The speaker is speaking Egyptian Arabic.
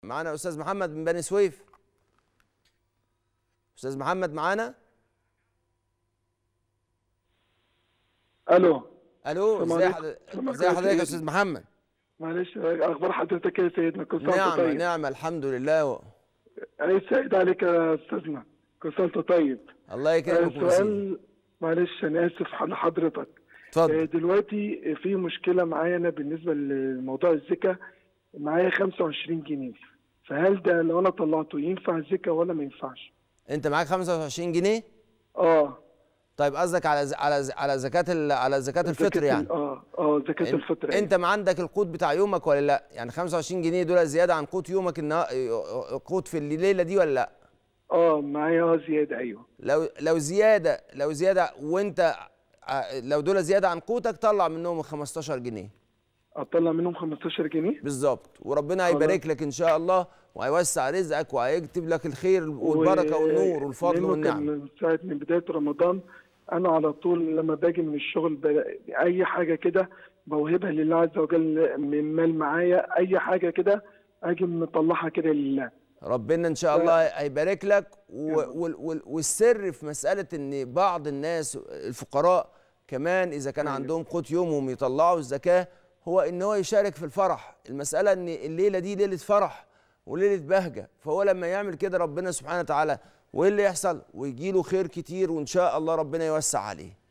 معانا استاذ محمد من بني سويف استاذ محمد معانا الو الو السلام ازي عليكم. حضرتك السلام ازي عليكم. حضرتك يا استاذ محمد معلش اخبار حضرتك إيه يا سيدنا كل سنه وانت نعمه طيب نعمه الحمد لله عيد سعيد عليك يا استاذنا كل سنه وانت طيب الله آه، يكرمك ويسيدك سؤال معلش انا اسف على حضرتك آه، اتفضل دلوقتي في مشكله معايا انا بالنسبه لموضوع الزكاه معايا 25 جنيه فهل ده لو انا طلعته ينفع زكاه ولا ما ينفعش؟ انت معاك 25 جنيه اه طيب قصدك على ز... على ز... على زكاه ال... على زكاه الفطر زكاة يعني ال- اه اه زكاه الفطر انت ما عندك القوت بتاع يومك ولا لا يعني 25 جنيه دول زياده عن قوت يومك النا... قوت في الليله دي ولا لا اه معايا اه زياده ايوه لو لو زياده لو زياده وانت ع- لو دول زياده عن قوتك طلع منهم ال 15 جنيه اطلع منهم 15 جنيه بالظبط وربنا هيبارك لك ان شاء الله وهيوسع رزقك وهيكتب لك الخير والبركه و- والنور والفضل لأنه والنعمه كان من ساعة من بداية رمضان أنا على طول لما باجي من الشغل ب... أي حاجة كده بوهبها لله عز وجل من مال معايا أي حاجة كده أجي مطلعها كده لله ربنا ان شاء الله هيبارك لك و... وال... وال... والسر في مساله ان بعض الناس الفقراء كمان اذا كان عندهم قوت يومهم يطلعوا الزكاه هو ان هو يشارك في الفرح المساله ان الليله دي ليله فرح وليله بهجه فهو لما يعمل كده ربنا سبحانه وتعالى وايه اللي يحصل ويجي له خير كتير وان شاء الله ربنا يوسع عليه